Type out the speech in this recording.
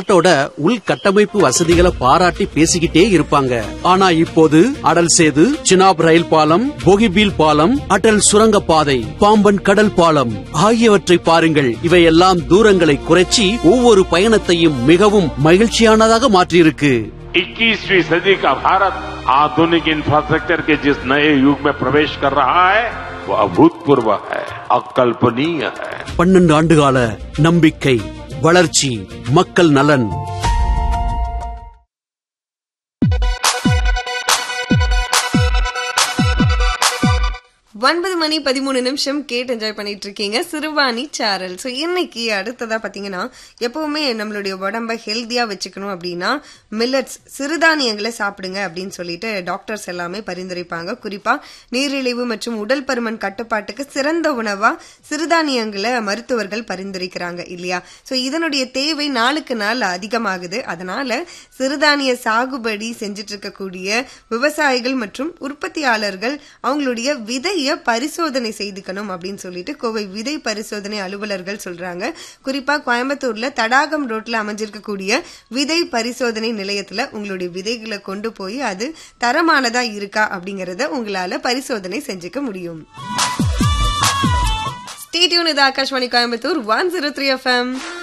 நாட்டோட உள்கட்டமைப்பு வசதிகளை பாராட்டி பேசிக்கிட்டே இருப்பாங்க ஆனா இப்போது அடல் சேது சினாப் ரயில் பாலம் போகிபீல் பாலம் அடல் சுரங்க பாதை பாம்பன் கடல் பாலம் ஆகியவற்றை பாருங்கள் இவையெல்லாம் தூரங்களை குறைச்சி ஒவ்வொரு பயணத்தையும் மிகவும் மகிழ்ச்சியானதாக மாற்றியிருக்கு 21वीं सदी का भारत आधुनिक इंफ्रास्ट्रक्चर के जिस नए युग में प्रवेश कर रहा है वो अभूतपूर्व है अकल्पनीय है பன்னெண்டு ஆண்டுகால நம்பிக்கை வளர்ச்சி மக்கள் நலன் ஒன்பது மணி பதிமூணு நிமிஷம் கேட்டு என்ஜாய் பண்ணிட்டு இருக்கீங்க சிறுவாணி சாரல் ஸோ இன்னைக்கு அடுத்ததா பாத்தீங்கன்னா எப்பவுமே நம்மளுடைய உடம்ப ஹெல்த்தியா வச்சுக்கணும் அப்படின்னா மில்லட்ஸ் சிறுதானியங்களை சாப்பிடுங்க அப்படின்னு சொல்லிட்டு டாக்டர்ஸ் எல்லாமே பரிந்துரைப்பாங்க குறிப்பா நீரிழிவு மற்றும் உடல் பருமன் கட்டுப்பாட்டுக்கு சிறந்த உணவா சிறுதானியங்களை மருத்துவர்கள் பரிந்துரைக்கிறாங்க இல்லையா ஸோ இதனுடைய தேவை நாளுக்கு நாள் அதிகமாகுது அதனால சிறுதானிய சாகுபடி செஞ்சுட்டு இருக்கக்கூடிய விவசாயிகள் மற்றும் உற்பத்தியாளர்கள் அவங்களுடைய விதைய பரிசோதனை செய்துக்கணும் அப்படின்னு சொல்லிட்டு கோவை விதை பரிசோதனை அலுவலர்கள் சொல்றாங்க குறிப்பா கோயம்புத்தூர்ல தடாகம் ரோட்ல அமைஞ்சிருக்கக்கூடிய விதை பரிசோதனை நிலையத்துல உங்களுடைய விதைகளை கொண்டு போய் அது தரமானதா இருக்கா அப்படிங்கறத உங்களால பரிசோதனை செஞ்சுக்க முடியும் ஸ்டேடியூன் இது Akashvani Coimbatore one zero three FM